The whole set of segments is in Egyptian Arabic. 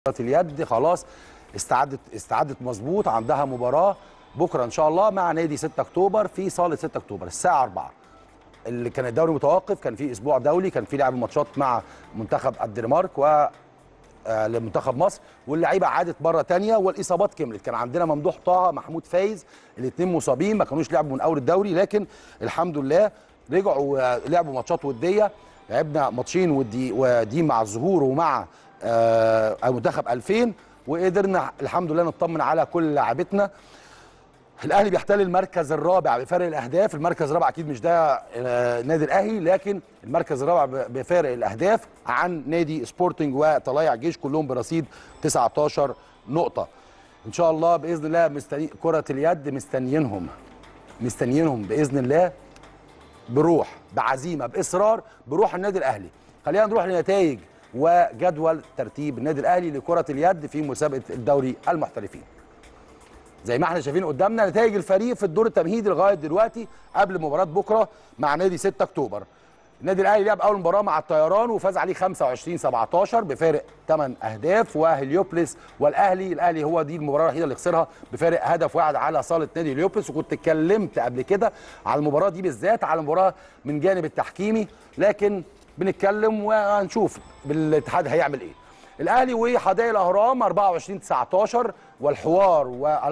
اليد خلاص استعدت استعدت مظبوط عندها مباراه بكره ان شاء الله مع نادي 6 اكتوبر في صاله 6 اكتوبر الساعه 4 اللي كان الدوري متوقف كان في اسبوع دولي كان في لعب ماتشات مع منتخب الدنمارك و آه، لمنتخب مصر واللعيبه عادت مره تانية والاصابات كملت كان عندنا ممدوح طه محمود فايز الاثنين مصابين ما كانوش لعبوا من اول الدوري لكن الحمد لله رجعوا آه، لعبوا ماتشات وديه لعبنا ماتشين ودي ودي مع الظهور ومع آه، منتخب 2000 وقدرنا الحمد لله نطمن على كل لاعبتنا الاهلي بيحتل المركز الرابع بفارق الاهداف المركز الرابع اكيد مش ده آه، نادي الاهلي لكن المركز الرابع ب- بفارق الاهداف عن نادي سبورتنج وطلائع الجيش كلهم برصيد 19 نقطه ان شاء الله باذن الله مستني كره اليد مستنيينهم مستنيينهم باذن الله بروح بعزيمه باصرار بروح النادي الاهلي خلينا نروح لنتائج وجدول ترتيب النادي الاهلي لكره اليد في مسابقه الدوري المحترفين زي ما احنا شايفين قدامنا نتائج الفريق في الدور التمهيدي لغايه دلوقتي قبل مباراه بكره مع نادي 6 اكتوبر النادي الاهلي لعب اول مباراه مع الطيران وفاز عليه 25 17 بفارق 8 اهداف وهليوبلس والاهلي الاهلي هو دي المباراه الوحيده اللي خسرها بفارق هدف واحد على صاله نادي هليوبلس وكنت اتكلمت قبل كده على المباراه دي بالذات على المباراه من جانب التحكيمي لكن بنتكلم وهنشوف بالاتحاد هيعمل ايه الاهلي وحدائق الاهرام 24 19 والحوار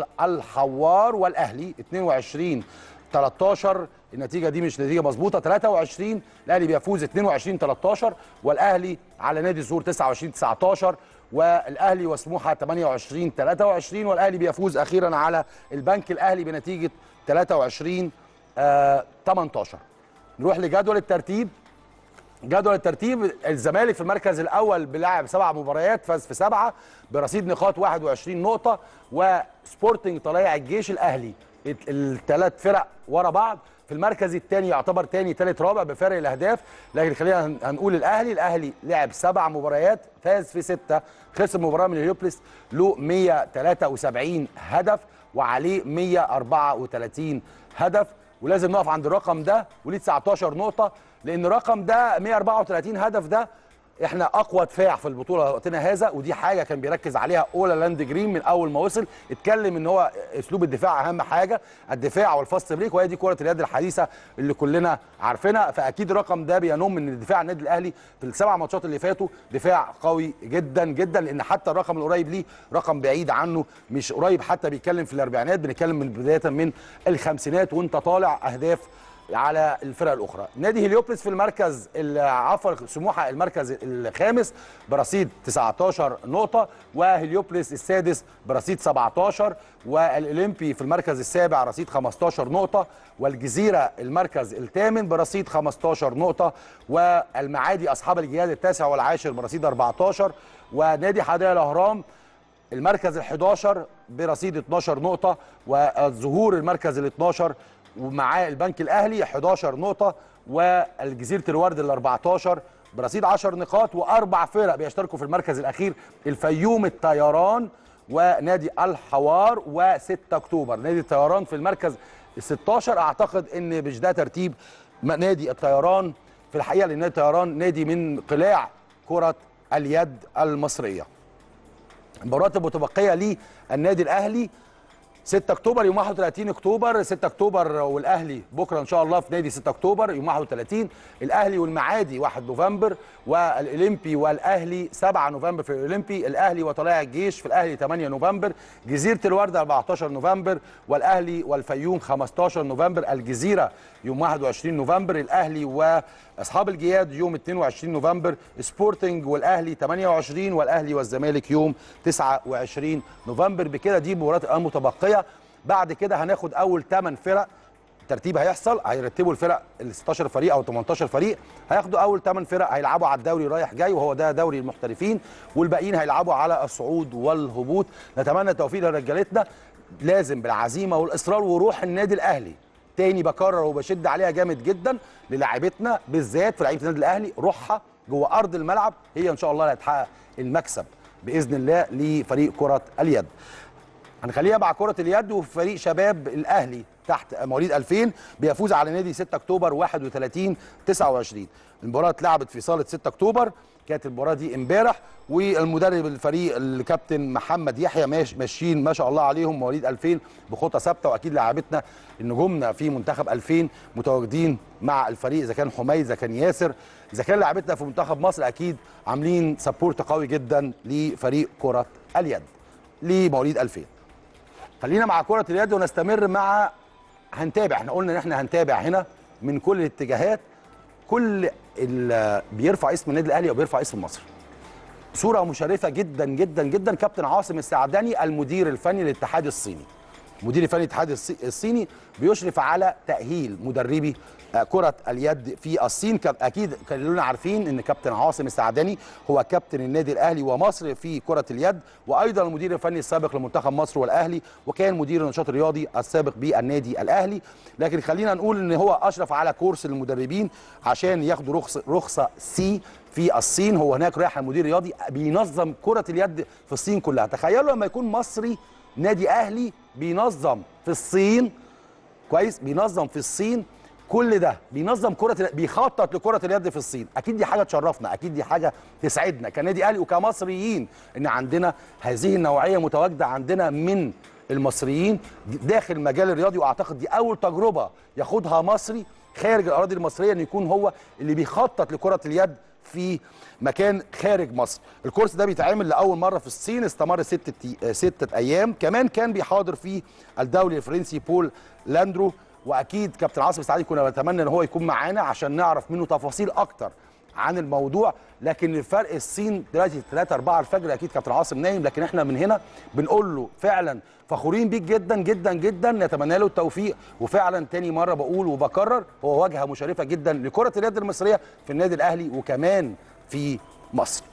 والحوار والاهلي 22 13 النتيجه دي مش نتيجه مظبوطه 23 الاهلي بيفوز 22 13 والاهلي على نادي الزهور 29 19 والاهلي وسموحه 28 23 والاهلي بيفوز اخيرا على البنك الاهلي بنتيجه 23 آه 18 نروح لجدول الترتيب جدول الترتيب الزمالك في المركز الاول بلعب سبع مباريات فاز في سبعه برصيد نقاط 21 نقطه وسبورتنج طلائع الجيش الاهلي الثلاث فرق ورا بعض في المركز الثاني يعتبر ثاني ثالث رابع بفارق الاهداف لكن خلينا هن- هنقول الاهلي الاهلي لعب سبع مباريات فاز في سته خسر مباراه من الهيوبلس له 173 هدف وعليه 134 هدف ولازم نقف عند الرقم ده وليه 19 نقطه لان الرقم ده 134 هدف ده احنا اقوى دفاع في البطوله وقتنا هذا ودي حاجه كان بيركز عليها اولا لاند جرين من اول ما وصل اتكلم ان هو اسلوب الدفاع اهم حاجه الدفاع والفاست بريك وهي دي كره اليد الحديثه اللي كلنا عارفينها فاكيد الرقم ده بينم من دفاع النادي الاهلي في السبع ماتشات اللي فاتوا دفاع قوي جدا جدا لان حتى الرقم القريب ليه رقم بعيد عنه مش قريب حتى بيتكلم في الاربعينات بنتكلم من بدايه من الخمسينات وانت طالع اهداف على الفرق الاخرى نادي هليوبلس في المركز ال- عفوا سموحه المركز الخامس برصيد 19 نقطه وهليوبلس السادس برصيد 17 والاولمبي في المركز السابع رصيد 15 نقطه والجزيره المركز الثامن برصيد 15 نقطه والمعادي اصحاب الجهاد التاسع والعاشر برصيد 14 ونادي حدائق الاهرام المركز ال 11 برصيد 12 نقطة والظهور المركز ال 12 ومعاه البنك الأهلي 11 نقطة والجزيرة الورد ال 14 برصيد 10 نقاط وأربع فرق بيشتركوا في المركز الأخير الفيوم الطيران ونادي الحوار و6 أكتوبر نادي الطيران في المركز ال 16 أعتقد إن مش ده ترتيب م- نادي الطيران في الحقيقة لأن نادي الطيران نادي من قلاع كرة اليد المصرية المباريات المتبقيه للنادي الاهلي 6 اكتوبر يوم 31 اكتوبر 6 اكتوبر والاهلي بكره ان شاء الله في نادي 6 اكتوبر يوم 31 الاهلي والمعادي 1 نوفمبر والاولمبي والاهلي 7 نوفمبر في الاولمبي الاهلي وطلائع الجيش في الاهلي 8 نوفمبر جزيره الورد 14 نوفمبر والاهلي والفيوم 15 نوفمبر الجزيره يوم 21 نوفمبر الاهلي واصحاب الجياد يوم 22 نوفمبر سبورتنج والاهلي 28 والاهلي والزمالك يوم 29 نوفمبر بكده دي المباريات المتبقيه بعد كده هناخد اول 8 فرق الترتيب هيحصل هيرتبوا الفرق ال 16 فريق او 18 فريق هياخدوا اول 8 فرق هيلعبوا على الدوري رايح جاي وهو ده دوري المحترفين والباقيين هيلعبوا على الصعود والهبوط نتمنى التوفيق لرجالتنا لازم بالعزيمه والاصرار وروح النادي الاهلي تاني بكرر وبشد عليها جامد جدا للاعيبتنا بالذات في لعيبه النادي الاهلي روحها جوه ارض الملعب هي ان شاء الله اللي هتحقق المكسب باذن الله لفريق كره اليد هنخليها مع كرة اليد وفريق شباب الأهلي تحت مواليد 2000 بيفوز على نادي 6 أكتوبر 31 29 المباراة اتلعبت في صالة 6 أكتوبر كانت المباراه دي امبارح والمدرب الفريق الكابتن محمد يحيى ماش ماشيين ما شاء الله عليهم مواليد 2000 بخطى ثابته واكيد لاعبتنا نجومنا في منتخب 2000 متواجدين مع الفريق اذا كان حميد اذا كان ياسر اذا كان لاعبتنا في منتخب مصر اكيد عاملين سبورت قوي جدا لفريق كره اليد لمواليد 2000 خلينا مع كره اليد ونستمر مع هنتابع احنا قلنا ان احنا هنتابع هنا من كل الاتجاهات كل اللي بيرفع اسم النادي الاهلي او بيرفع اسم مصر صوره مشرفه جدا جدا جدا كابتن عاصم السعداني المدير الفني للاتحاد الصيني مدير الفني للاتحاد الصي- الصيني بيشرف على تاهيل مدربي آه، كره اليد في الصين كان اكيد كلنا عارفين ان كابتن عاصم السعداني هو كابتن النادي الاهلي ومصر في كره اليد وايضا المدير الفني السابق لمنتخب مصر والاهلي وكان مدير النشاط الرياضي السابق بالنادي الاهلي لكن خلينا نقول ان هو اشرف على كورس المدربين عشان ياخدوا رخصه رخصه سي في الصين هو هناك رايح المدير الرياضي بينظم كره اليد في الصين كلها تخيلوا لما يكون مصري نادي اهلي بينظم في الصين كويس بينظم في الصين كل ده بينظم كره اليد بيخطط لكره اليد في الصين اكيد دي حاجه تشرفنا اكيد دي حاجه تسعدنا كنادي اهلي وكمصريين ان عندنا هذه النوعيه متواجده عندنا من المصريين داخل المجال الرياضي واعتقد دي اول تجربه ياخدها مصري خارج الاراضي المصريه ان يكون هو اللي بيخطط لكره اليد في مكان خارج مصر الكورس ده بيتعمل لاول مره في الصين استمر ستة تي- ستة ايام كمان كان بيحاضر فيه الدولي الفرنسي بول لاندرو واكيد كابتن عاصم السعيد كنا نتمنى ان هو يكون معانا عشان نعرف منه تفاصيل اكتر عن الموضوع لكن الفرق الصين دلوقتي 3 4 الفجر اكيد كابتن عاصم نايم لكن احنا من هنا بنقول له فعلا فخورين بيك جدا جدا جدا نتمنى له التوفيق وفعلا تاني مره بقول وبكرر هو واجهه مشرفه جدا لكره اليد المصريه في النادي الاهلي وكمان في مصر